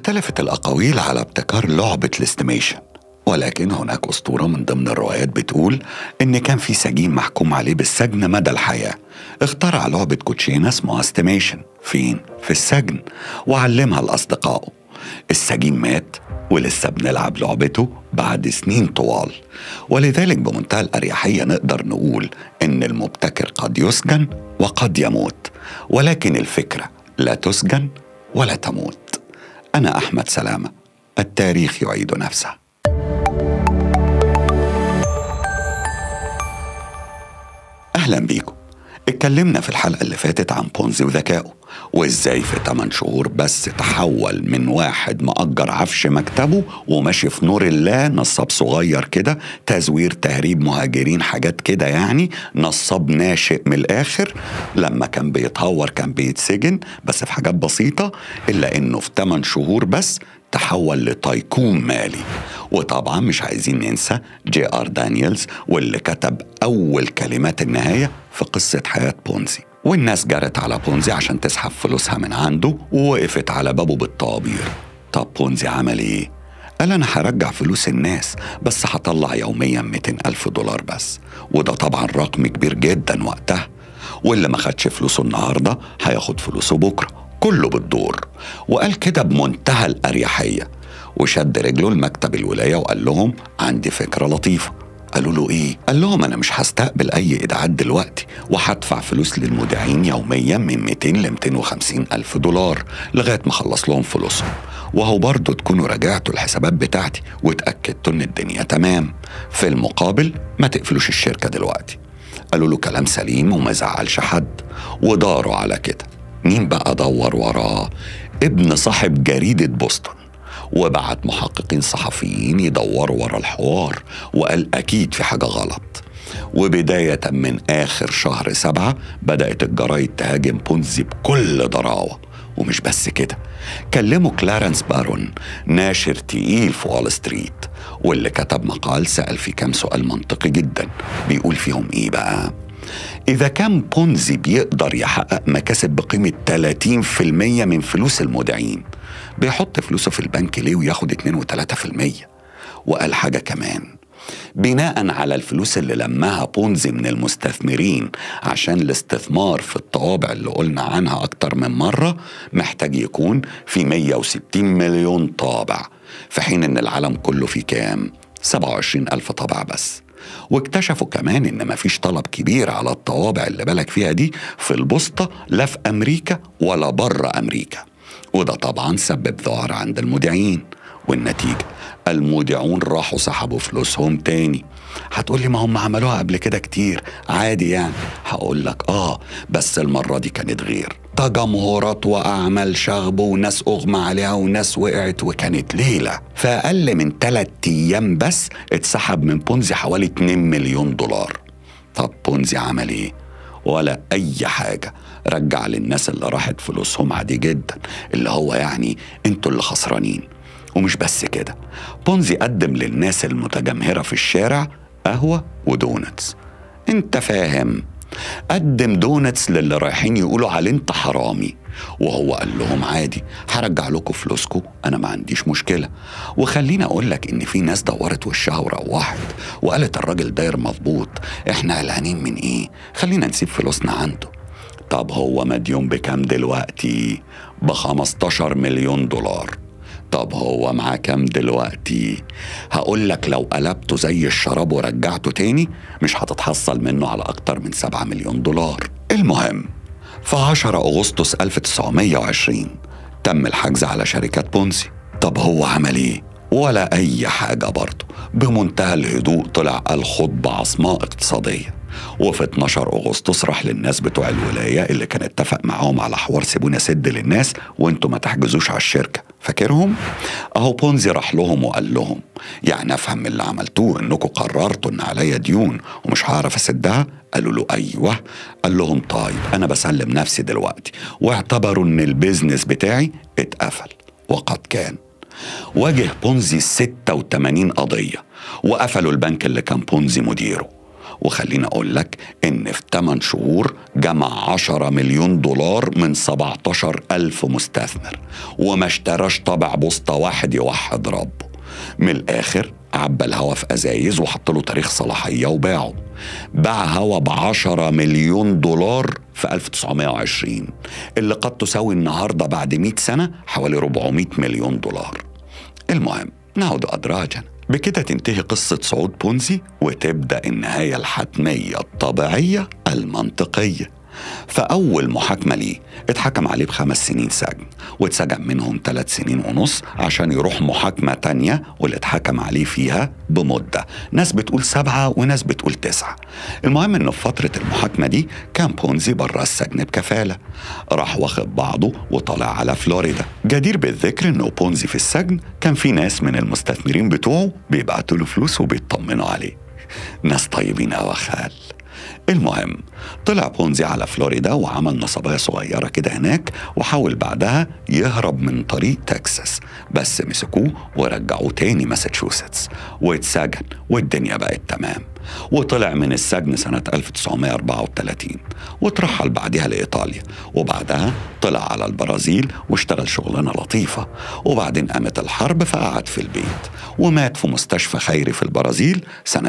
اختلفت الأقاويل على ابتكار لعبة الاستيميشن ولكن هناك أسطورة من ضمن الروايات بتقول إن كان في سجين محكوم عليه بالسجن مدى الحياة اخترع لعبة كوتشينة اسمها استيميشن فين؟ في السجن وعلمها لأصدقائه السجين مات ولسه بنلعب لعبته بعد سنين طوال ولذلك بمنتهى الأريحية نقدر نقول إن المبتكر قد يسجن وقد يموت ولكن الفكرة لا تسجن ولا تموت أنا أحمد سلامة التاريخ يعيد نفسه أهلا بيكم اتكلمنا في الحلقة اللي فاتت عن بونزي وذكائه وازاي في 8 شهور بس تحول من واحد مأجر عفش مكتبه وماشي في نور الله نصاب صغير كده تزوير تهريب مهاجرين حاجات كده يعني نصاب ناشئ من الآخر لما كان بيتهور كان بيتسجن بس في حاجات بسيطة إلا إنه في 8 شهور بس تحول لتايكون مالي وطبعا مش عايزين ننسى جي ار دانييلز واللي كتب اول كلمات النهايه في قصه حياه بونزي والناس جرت على بونزي عشان تسحب فلوسها من عنده ووقفت على بابه بالطوابير طب بونزي عمل ايه؟ قال أنا هرجع فلوس الناس بس هطلع يوميا 200 ألف دولار بس وده طبعا رقم كبير جدا وقتها واللي ما خدش فلوسه النهاردة هياخد فلوسه بكرة كله بالدور وقال كده بمنتهى الأريحية وشد رجله لمكتب الولاية وقال لهم عندي فكرة لطيفة قالوا له ايه؟ قال لهم انا مش هستقبل اي ايداعات دلوقتي وهدفع فلوس للمودعين يوميا من 200 ل 250 الف دولار لغايه ما اخلص لهم فلوسهم وهو برضه تكونوا راجعتوا الحسابات بتاعتي واتاكدتوا ان الدنيا تمام في المقابل ما تقفلوش الشركه دلوقتي قالوا له كلام سليم وما زعلش حد وداروا على كده مين بقى دور وراه ابن صاحب جريده بوسطن وبعت محققين صحفيين يدوروا ورا الحوار وقال أكيد في حاجة غلط وبداية من آخر شهر سبعة بدأت الجرايد تهاجم بونزي بكل ضراوة ومش بس كده كلموا كلارنس بارون ناشر تقيل في وول ستريت واللي كتب مقال سأل فيه كام سؤال منطقي جدا بيقول فيهم ايه بقى إذا كان بونزي بيقدر يحقق مكاسب بقيمة 30% من فلوس المودعين بيحط فلوسه في البنك ليه وياخد 2 و3% وقال حاجة كمان بناء على الفلوس اللي لماها بونزي من المستثمرين عشان الاستثمار في الطوابع اللي قلنا عنها أكتر من مرة محتاج يكون في 160 مليون طابع في حين إن العالم كله فيه كام؟ 27 ألف طابع بس واكتشفوا كمان ان مفيش طلب كبير على الطوابع اللي بالك فيها دي في البوسطة لا في امريكا ولا بره امريكا وده طبعا سبب ذعر عند المودعين والنتيجة المودعون راحوا سحبوا فلوسهم تاني هتقولي ما هم عملوها قبل كده كتير عادي يعني هقول لك اه بس المرة دي كانت غير تجمهرات وأعمال شغب وناس أغمى عليها وناس وقعت وكانت ليلة في أقل من ثلاثة أيام بس اتسحب من بونزي حوالي 2 مليون دولار طب بونزي عمل إيه؟ ولا أي حاجة رجع للناس اللي راحت فلوسهم عادي جدا اللي هو يعني انتوا اللي خسرانين ومش بس كده بونزي قدم للناس المتجمهرة في الشارع قهوة ودونتس انت فاهم قدم دونتس للي رايحين يقولوا عليه انت حرامي وهو قال لهم عادي هرجع لكم فلوسكم انا ما عنديش مشكله وخليني اقول لك ان في ناس دورت وشها وروحت وقالت الراجل داير مظبوط احنا قلقانين من ايه خلينا نسيب فلوسنا عنده طب هو مديون بكام دلوقتي ب 15 مليون دولار طب هو معاه كام دلوقتي هقول لك لو قلبته زي الشراب ورجعته تاني مش هتتحصل منه على أكتر من 7 مليون دولار المهم في 10 أغسطس 1920 تم الحجز على شركات بونسي طب هو عمل ايه؟ ولا أي حاجة برضه بمنتهى الهدوء طلع قال خطبة عصماء اقتصادية وفي 12 أغسطس راح للناس بتوع الولاية اللي كان اتفق معاهم على حوار سيبونا سد للناس وانتوا ما تحجزوش على الشركة فاكرهم؟ أهو بونزي راح لهم وقال لهم يعني أفهم من اللي عملتوه إنكم قررتوا إن عليا ديون ومش هعرف أسدها؟ قالوا له أيوه قال لهم طيب أنا بسلم نفسي دلوقتي واعتبروا إن البيزنس بتاعي اتقفل وقد كان واجه بونزي 86 قضية وقفلوا البنك اللي كان بونزي مديره وخليني أقول لك إن في 8 شهور جمع 10 مليون دولار من 17 ألف مستثمر وما اشتراش طابع بوسطة واحد يوحد ربه من الآخر عبى الهوا في أزايز وحط له تاريخ صلاحية وباعه باع هوا ب 10 مليون دولار في 1920 اللي قد تساوي النهاردة بعد 100 سنة حوالي 400 مليون دولار المهم نعود أدراجا بكده تنتهي قصة صعود بونزي وتبدأ النهاية الحتمية الطبيعية المنطقية فأول محاكمة ليه اتحكم عليه بخمس سنين سجن واتسجن منهم ثلاث سنين ونص عشان يروح محاكمة تانية واللي اتحكم عليه فيها بمدة ناس بتقول سبعة وناس بتقول تسعة المهم انه في فترة المحاكمة دي كان بونزي بره السجن بكفالة راح واخد بعضه وطلع على فلوريدا جدير بالذكر انه بونزي في السجن كان في ناس من المستثمرين بتوعه بيبعتوا له فلوس وبيطمنوا عليه ناس طيبين أوي خال المهم طلع بونزي على فلوريدا وعمل نصبايا صغيرة كده هناك وحاول بعدها يهرب من طريق تكساس بس مسكوه ورجعوه تاني ماساتشوستس واتسجن والدنيا بقت تمام وطلع من السجن سنة 1934 وترحل بعدها لإيطاليا وبعدها طلع على البرازيل واشتغل شغلانة لطيفة وبعدين قامت الحرب فقعد في البيت ومات في مستشفى خيري في البرازيل سنة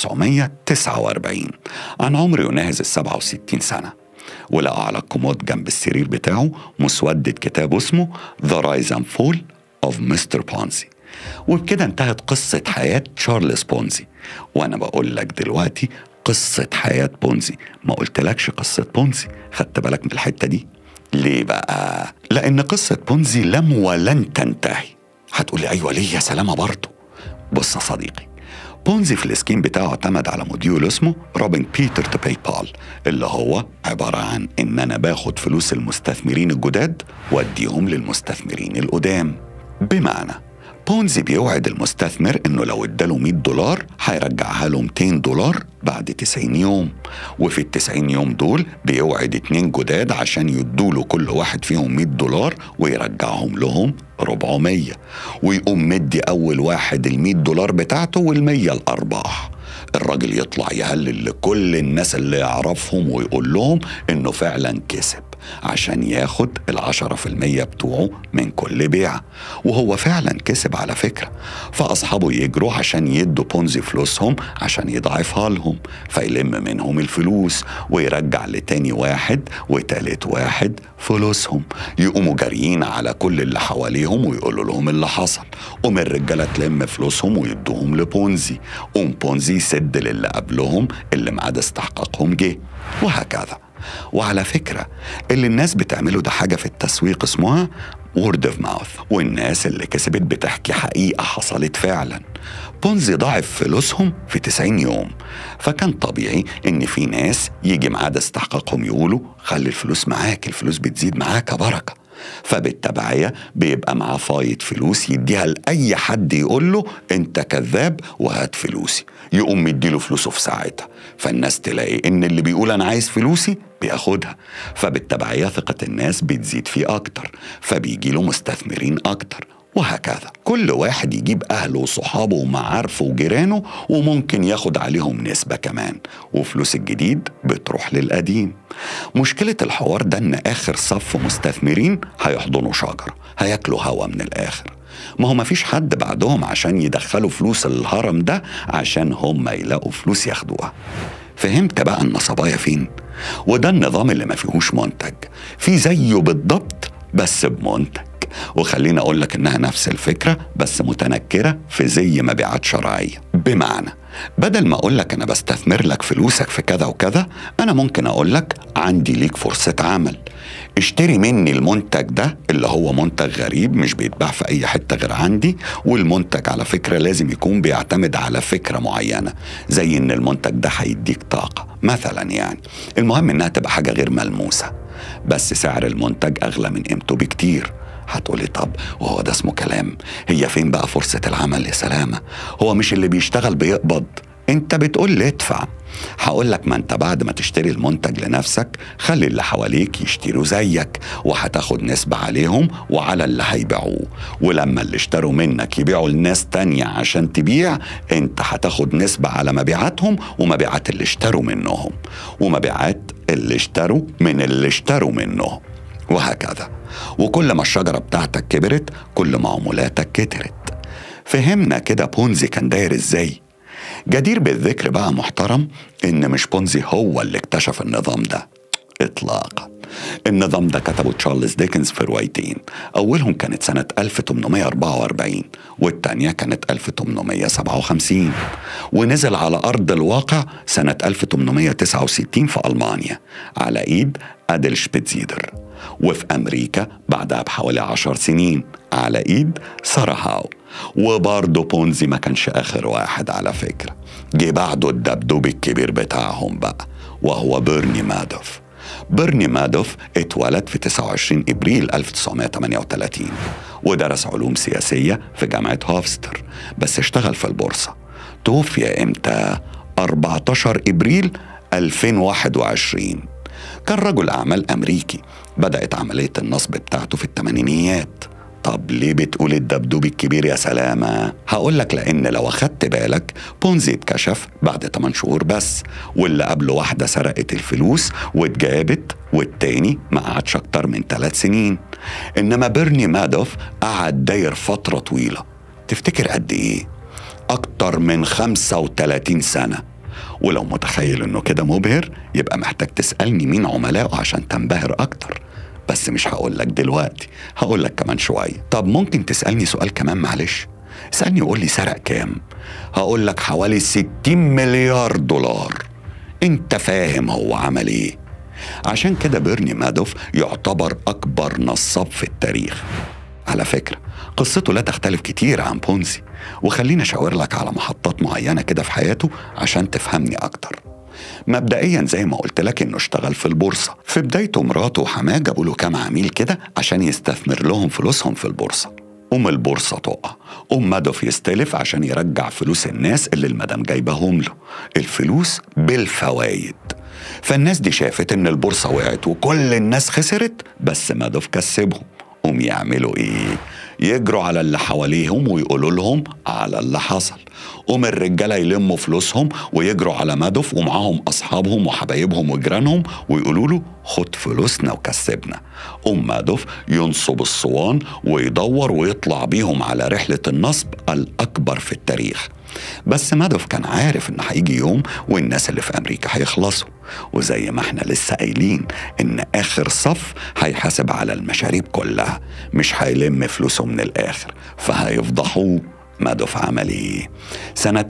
1949 عن عمر يناهز ال 67 سنة ولقى على الكومود جنب السرير بتاعه مسودة كتاب اسمه The Rise and Fall of Mr. Ponzi وبكده انتهت قصة حياة تشارلز بونزي وأنا بقول لك دلوقتي قصة حياة بونزي ما قلتلكش قصة بونزي خدت بالك من الحتة دي ليه بقى؟ لأن قصة بونزي لم ولن تنتهي هتقولي أيوة ليه يا سلامة برضه بص يا صديقي بونزي في السكيم بتاعه اعتمد على موديول اسمه روبن بيتر تو باي بال اللي هو عبارة عن إن أنا باخد فلوس المستثمرين الجداد وأديهم للمستثمرين القدام بمعنى بونزي بيوعد المستثمر انه لو اداله 100 دولار هيرجعها له 200 دولار بعد 90 يوم وفي ال 90 يوم دول بيوعد اتنين جداد عشان يدوله كل واحد فيهم 100 دولار ويرجعهم لهم 400 ويقوم مدي اول واحد ال 100 دولار بتاعته وال 100 الارباح الراجل يطلع يهلل لكل الناس اللي يعرفهم ويقول لهم انه فعلا كسب عشان ياخد العشرة في المية بتوعه من كل بيعة وهو فعلا كسب على فكرة فأصحابه يجروا عشان يدوا بونزي فلوسهم عشان يضعفها لهم فيلم منهم الفلوس ويرجع لتاني واحد وتالت واحد فلوسهم يقوموا جاريين على كل اللي حواليهم ويقولوا لهم اللي حصل قوم الرجالة تلم فلوسهم ويدوهم لبونزي قوم بونزي يسد للي قبلهم اللي ميعاد استحقاقهم جه وهكذا وعلى فكرة اللي الناس بتعمله ده حاجة في التسويق اسمها وورد اوف ماوث والناس اللي كسبت بتحكي حقيقة حصلت فعلا بونزي ضاعف فلوسهم في 90 يوم فكان طبيعي ان في ناس يجي ميعاد استحقاقهم يقولوا خلي الفلوس معاك الفلوس بتزيد معاك بركه فبالتبعية بيبقى معاه فايض فلوس يديها لأي حد يقول له أنت كذاب وهات فلوسي يقوم مديله فلوسه في ساعتها فالناس تلاقي إن اللي بيقول أنا عايز فلوسي بياخدها فبالتبعية ثقة الناس بتزيد فيه أكتر فبيجي له مستثمرين أكتر وهكذا كل واحد يجيب أهله وصحابه ومعارفه وجيرانه وممكن ياخد عليهم نسبة كمان وفلوس الجديد بتروح للقديم مشكلة الحوار ده إن آخر صف مستثمرين هيحضنوا شجرة هياكلوا هوا من الآخر ما هو مفيش حد بعدهم عشان يدخلوا فلوس الهرم ده عشان هم يلاقوا فلوس ياخدوها فهمت بقى النصبايا فين وده النظام اللي ما فيهوش منتج في زيه بالضبط بس بمنتج وخليني اقول لك انها نفس الفكره بس متنكره في زي مبيعات شرعيه بمعنى بدل ما اقول لك انا بستثمر لك فلوسك في كذا وكذا انا ممكن اقول لك عندي ليك فرصه عمل اشتري مني المنتج ده اللي هو منتج غريب مش بيتباع في اي حته غير عندي والمنتج على فكره لازم يكون بيعتمد على فكره معينه زي ان المنتج ده هيديك طاقه مثلا يعني المهم انها تبقى حاجه غير ملموسه بس سعر المنتج اغلى من قيمته بكتير هتقولي طب وهو ده اسمه كلام هي فين بقى فرصة العمل يا سلامة هو مش اللي بيشتغل بيقبض انت بتقول لي ادفع هقول لك ما انت بعد ما تشتري المنتج لنفسك خلي اللي حواليك يشتروا زيك وهتاخد نسبة عليهم وعلى اللي هيبيعوه ولما اللي اشتروا منك يبيعوا لناس تانية عشان تبيع انت هتاخد نسبة على مبيعاتهم ومبيعات اللي اشتروا منهم ومبيعات اللي اشتروا من اللي اشتروا منهم وهكذا وكل ما الشجرة بتاعتك كبرت كل ما عمولاتك كترت فهمنا كده بونزي كان داير ازاي جدير بالذكر بقى محترم ان مش بونزي هو اللي اكتشف النظام ده اطلاقا النظام ده كتبه تشارلز ديكنز في روايتين أولهم كانت سنة 1844 والتانية كانت 1857 ونزل على أرض الواقع سنة 1869 في ألمانيا على إيد أدل شبيتزيدر وفي أمريكا بعدها بحوالي عشر سنين على إيد سارة هاو وبرضه بونزي ما كانش آخر واحد على فكرة جه بعده الدبدوب الكبير بتاعهم بقى وهو بيرني مادوف بيرني مادوف اتولد في 29 ابريل 1938 ودرس علوم سياسيه في جامعه هوفستر بس اشتغل في البورصه توفي امتى 14 ابريل 2021 كان رجل اعمال امريكي بدات عمليه النصب بتاعته في الثمانينيات طب ليه بتقول الدبدوب الكبير يا سلامة؟ هقول لك لأن لو أخدت بالك بونزي اتكشف بعد 8 شهور بس واللي قبله واحدة سرقت الفلوس واتجابت والتاني ما قعدش أكتر من ثلاث سنين إنما بيرني مادوف قعد داير فترة طويلة تفتكر قد إيه؟ أكتر من 35 سنة ولو متخيل إنه كده مبهر يبقى محتاج تسألني مين عملائه عشان تنبهر أكتر بس مش هقول لك دلوقتي هقول لك كمان شوية طب ممكن تسألني سؤال كمان معلش اسألني وقول لي سرق كام هقول لك حوالي 60 مليار دولار انت فاهم هو عمل ايه عشان كده بيرني مادوف يعتبر أكبر نصاب في التاريخ على فكرة قصته لا تختلف كتير عن بونزي وخليني أشاور لك على محطات معينة كده في حياته عشان تفهمني أكتر مبدئيا زي ما قلت لك انه اشتغل في البورصه في بدايته مراته وحماه جابوا له كام عميل كده عشان يستثمر لهم فلوسهم في البورصه قوم البورصة تقع قوم مادوف يستلف عشان يرجع فلوس الناس اللي المدام جايبهم له الفلوس بالفوايد فالناس دي شافت ان البورصة وقعت وكل الناس خسرت بس مادوف كسبهم قوم يعملوا ايه يجروا على اللي حواليهم ويقولوا لهم على اللي حصل قوم الرجاله يلموا فلوسهم ويجروا على مادوف ومعاهم اصحابهم وحبايبهم وجيرانهم ويقولوا له خد فلوسنا وكسبنا قوم مادوف ينصب الصوان ويدور ويطلع بيهم على رحله النصب الاكبر في التاريخ بس مادوف كان عارف ان هيجي يوم والناس اللي في امريكا هيخلصوا وزي ما احنا لسه قايلين ان اخر صف هيحاسب على المشاريب كلها مش هيلم فلوسه من الاخر فهيفضحوه مادوف عمل ايه؟ سنة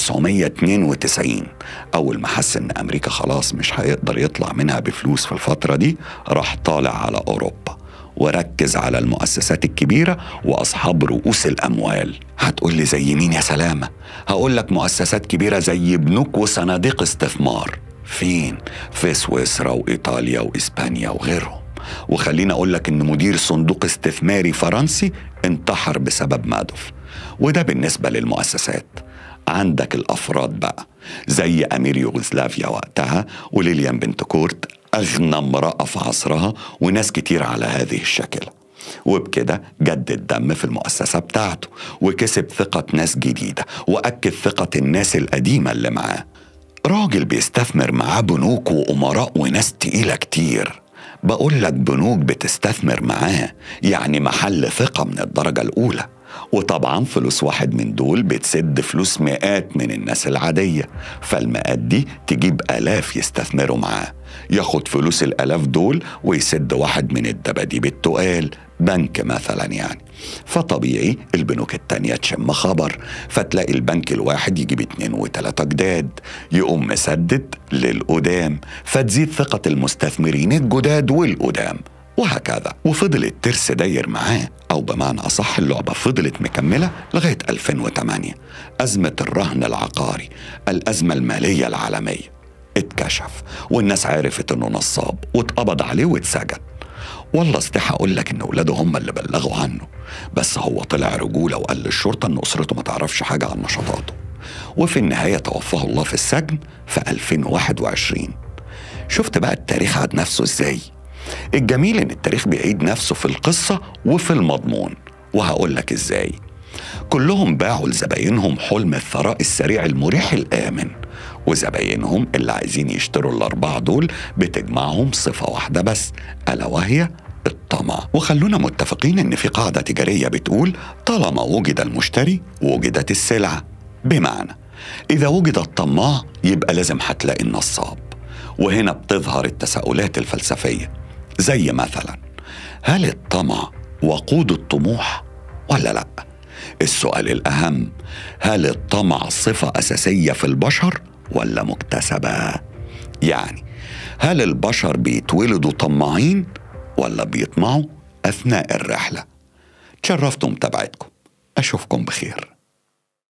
1992 أول ما حس إن أمريكا خلاص مش هيقدر يطلع منها بفلوس في الفترة دي راح طالع على أوروبا وركز على المؤسسات الكبيرة وأصحاب رؤوس الأموال هتقول لي زي مين يا سلامة؟ هقول لك مؤسسات كبيرة زي بنوك وصناديق استثمار فين؟ في سويسرا وإيطاليا وإسبانيا وغيرهم وخليني أقول لك إن مدير صندوق استثماري فرنسي انتحر بسبب مادوف وده بالنسبة للمؤسسات عندك الأفراد بقى زي أمير يوغوسلافيا وقتها وليليان بنت كورت أغنى امرأة في عصرها وناس كتير على هذه الشكل وبكده جد الدم في المؤسسة بتاعته وكسب ثقة ناس جديدة وأكد ثقة الناس القديمة اللي معاه راجل بيستثمر معاه بنوك وأمراء وناس تقيلة كتير بقول لك بنوك بتستثمر معاه يعني محل ثقة من الدرجة الأولى وطبعا فلوس واحد من دول بتسد فلوس مئات من الناس العادية فالمئات دي تجيب آلاف يستثمروا معاه ياخد فلوس الآلاف دول ويسد واحد من الدباديب التقال بنك مثلا يعني فطبيعي البنوك التانية تشم خبر فتلاقي البنك الواحد يجيب اتنين وتلاتة جداد يقوم مسدد للقدام فتزيد ثقة المستثمرين الجداد والقدام وهكذا وفضل الترس داير معاه أو بمعنى أصح اللعبة فضلت مكملة لغاية 2008 أزمة الرهن العقاري الأزمة المالية العالمية اتكشف والناس عرفت انه نصاب واتقبض عليه واتسجن والله استحى اقول لك ان اولاده هم اللي بلغوا عنه بس هو طلع رجوله وقال للشرطه ان اسرته ما تعرفش حاجه عن نشاطاته وفي النهاية توفاه الله في السجن في 2021 شفت بقى التاريخ عاد نفسه ازاي الجميل ان التاريخ بيعيد نفسه في القصة وفي المضمون وهقول لك ازاي كلهم باعوا لزباينهم حلم الثراء السريع المريح الآمن وزباينهم اللي عايزين يشتروا الأربعة دول بتجمعهم صفة واحدة بس ألا وهي الطمع وخلونا متفقين ان في قاعده تجاريه بتقول طالما وجد المشتري وجدت السلعه بمعنى اذا وجد الطماع يبقى لازم هتلاقي النصاب وهنا بتظهر التساؤلات الفلسفيه زي مثلا هل الطمع وقود الطموح ولا لا السؤال الاهم هل الطمع صفه اساسيه في البشر ولا مكتسبه يعني هل البشر بيتولدوا طماعين ولا بيطمعوا أثناء الرحلة تشرفتم متابعتكم أشوفكم بخير